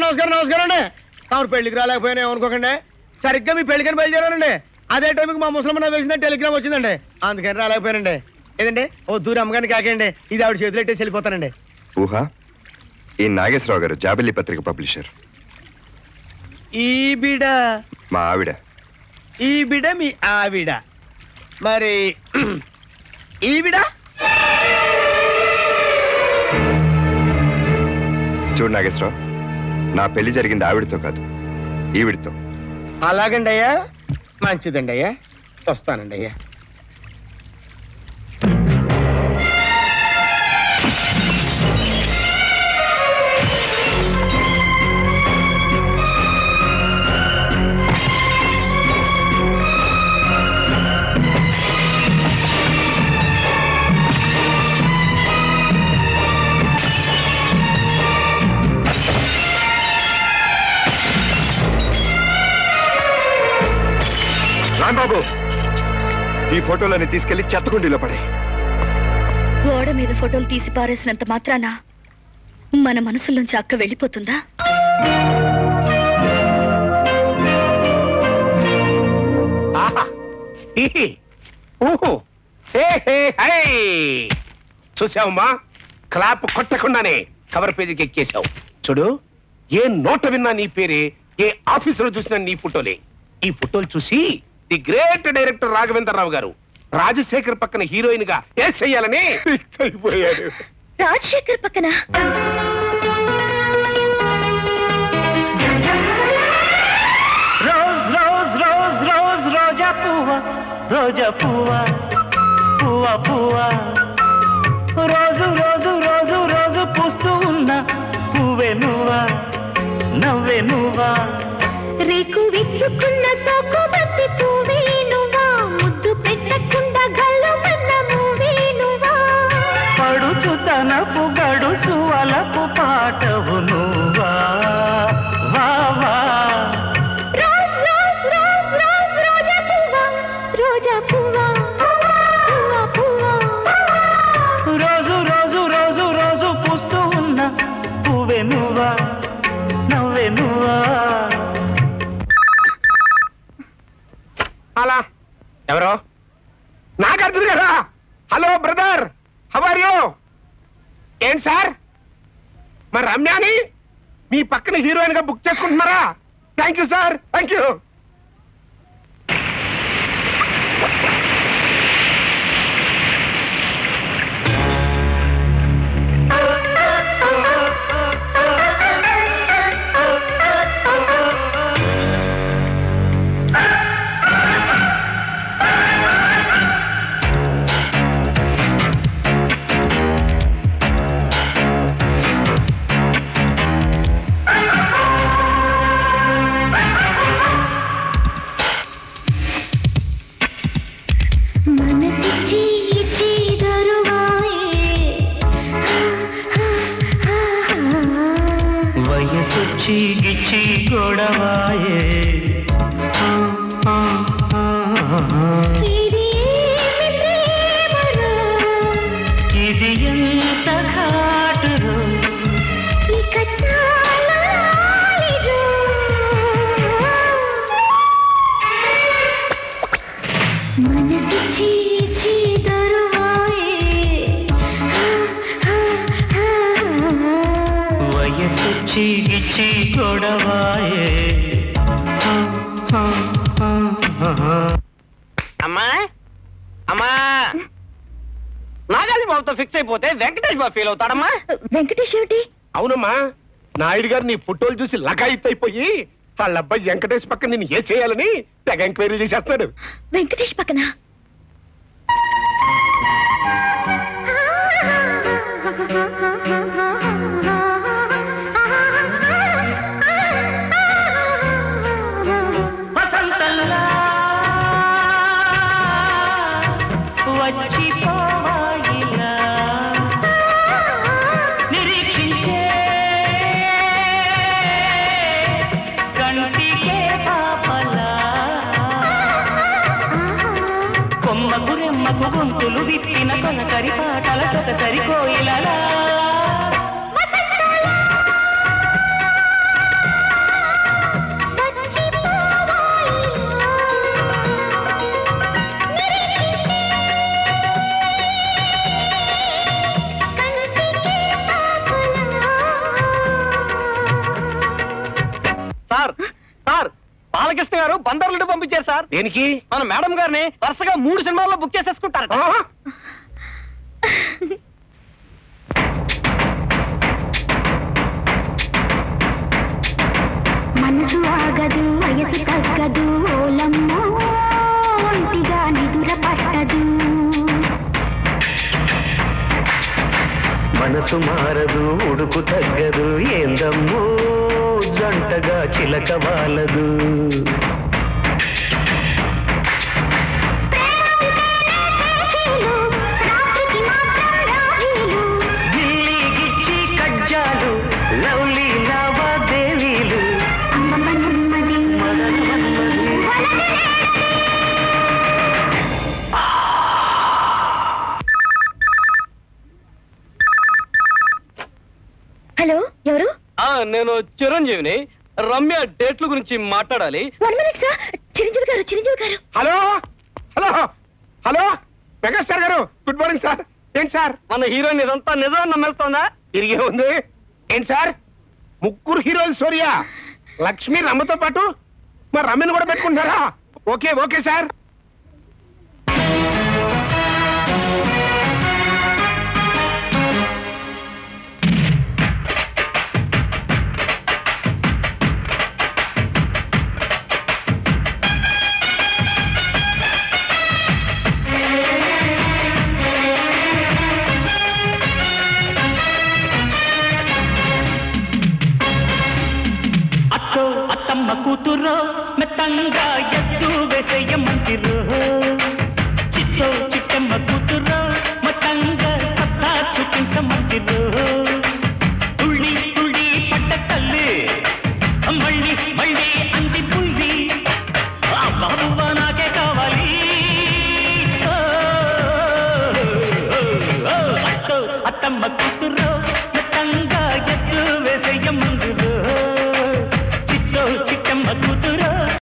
నమస్కారం నమస్కారం అండి తమరు పెళ్లికి రాలేకపోయినా ఏమనుకోకండి సరిగ్గా మీ పెళ్లికని బయలుదేరారండి అదే టైంకి మా ముసలమ్మ వేసిందని టెలిగ్రామ్ వచ్చిందండి అందుకని రాలేకపోయానండి ఏదండి ఓ దూరం అమ్మగారిని కాకండి ఇది ఆవిడ చేతులు ఎట్టేసి వెళ్ళిపోతానండి ఊహ ఈ నాగేశ్వరరావు గారు జాబిల్లి పత్రిక పబ్లిషర్ ఈ బిడ మా ఆవిడ ఈ బిడ మీ ఆవిడ మరి ఈ బిడ చూడు నాగేశ్వరరావు నా పెళ్లి జరిగింది ఆవిడతో కాదు ఈవిడితో అలాగండి అయ్యా మంచిదండి అయ్యా వస్తానండి అయ్యా రాంబాబు ఈ ఫోటోలని తీసుకెళ్లి చెత్తకుండీలో పడే గోడ మీద ఫోటోలు తీసి పారేసినంత మాత్రాన మన మనసులోంచి అక్క వెళ్ళిపోతుందా ఆహా హీహీ ఊహు హే హే హై చూసావమ్మా క్లాప్ కొట్టకుండానే కవర్ పేజీకి ఎక్కేశావు చూడు ఏ నోట విన్నా నీ పేరే ఏ ఆఫీసులో చూసినా నీ ఫోటోలే ఈ ఫోటోలు చూసి ది గ్రేట్ డైరెక్టర్ రాఘవేంద్రరావు గారు రాజశేఖర్ పక్కన హీరోయిన్ గా ఏ చెయ్యాలని ఫిక్స్ అయిపోయాడు రాజశేఖర్ పక్కన రోజ్ రోజ్ రోజ్ రోజ్ రోజా పువ్వ రోజా పువ్వ పువ్వ పువ్వ రోజు రోజు రోజు రోజు పూస్తూ ఉన్న పువ్వే నువ్వా నవ్వే నువ్వా రేకు విచ్చుకున్న సోకు బంతి పువ్వే నువ్వా ముద్దు పెట్టకుండా గల్లు మన్న మూవే నువ్వా పడుచు తనపు గడుసు అలపు పాటవు నువ్వా వా వా రోజ్ రోజ్ రోజ్ రోజ్ రోజా పువ్వా రోజా పువ్వా పువ్వా పువ్వా రోజు రోజు రోజు రోజు పూస్తూ ఉన్న పువ్వే నువ్వా నవ్వే నువ్వా అలా ఎవరో నాగార్జున గారా హలో బ్రదర్ హవర్ యూ ఏంటి సార్ మరి రమ్యాని మీ పక్కన హీరోయిన్ గా బుక్ చేసుకుంటున్నారా thank you sir thank you మనసిచ్చి ఇచ్చి దరువాయే వయసొచ్చి గిచ్చి గొడవాయే ఆ, ఆ, ఆ, ఆ. ఇది ఏమి ప్రేమరా ఇది ఎంత ఘాటురో ఇక చాలా రాలిరా. మనసిచ్చి ఇచ్చి దరువాయే వయసొచ్చి గిచ్చి గొడవాయే ఆ, ఆ, ఆ, ఆ. అమ్మా అమ్మా నాగార్జున బాబుతో ఫిక్స్ అయిపోతే వెంకటేష్ బాబు ఫీల్ అవుతాడమ్మా వెంకటేష్ ఏమిటి అవునమ్మా నాయుడు గారు నీ ఫోటోలు చూసి లగాయిత్ అయిపోయి వాళ్ళ అబ్బాయి వెంకటేష్ పక్కన నేను ఏ చేయాలని తెగ ఎంక్వైరీ చేసేస్తున్నాడు వెంకటేష్ పక్కన వసంతంలా వచ్చిపోవాయిలా నిరీక్షించే కంటికే పాపలా కొమ్మకు రెమ్మకు గొంతులు విప్పిన కొనకరి పాటల సొకసరి కోయిలలా వండర్లు పంపించారు సార్ దేనికి మన మేడం గారిని వరుసగా మూడు సినిమాల్లో బుక్ చేసేసుకుంటారు ఆ? మనసు ఆగదు వయసు తగ్గదు ఓలమ్మో ఒంటిగా నిదుర పట్టదు మనసు మారదు ఉడుకు తగ్గదు ఏందమ్మో జంటగా చిలక వాలదు రాత్రికి మాత్రం రాజీలు గిల్లి గిచ్చి కజ్జాలు లవ్లీ లావాదేవీలు అమ్మమ్మ నెమ్మది మదన మన్మది. హలో ఎవరు ఆ, నేను చిరంజీవిని రమ్య డేట్ల గురించి మాట్లాడాలి వన్ మినిట్ సార్ చిరంజీవి గారు చిరంజీవి గారు హలో హలో హలో మెగాస్టార్ గారు గుడ్ మార్నింగ్ సార్ ఏంటి సార్ మన హీరోయిన్ ఇదంతా నిజం నమ్మెళ్తోందా తిరిగే ఉంది ఏంటి సార్ ముగ్గురు హీరోలు సూర్య లక్ష్మి రమ్మతో పాటు మరి రమ్యను కూడా పెట్టుకుంటారా ఓకే ఓకే సార్ అత్తో అత్తమ్మ కూతురో మెత్తంగా ఎత్తు వేసేయమంటిరో చిట్టో చిట్టమ్మ కూతురో మతంగా సత్తా చూపించమంటిరో తుళ్ళి తుళ్ళి పట్ట తల్లి మళ్ళీ మళ్ళీ అంది పుల్లి ఆ బాబువ నాకే కావాలి ఓ, ఓ, ఓ, అత్తో అత్తమ్మ కూతురో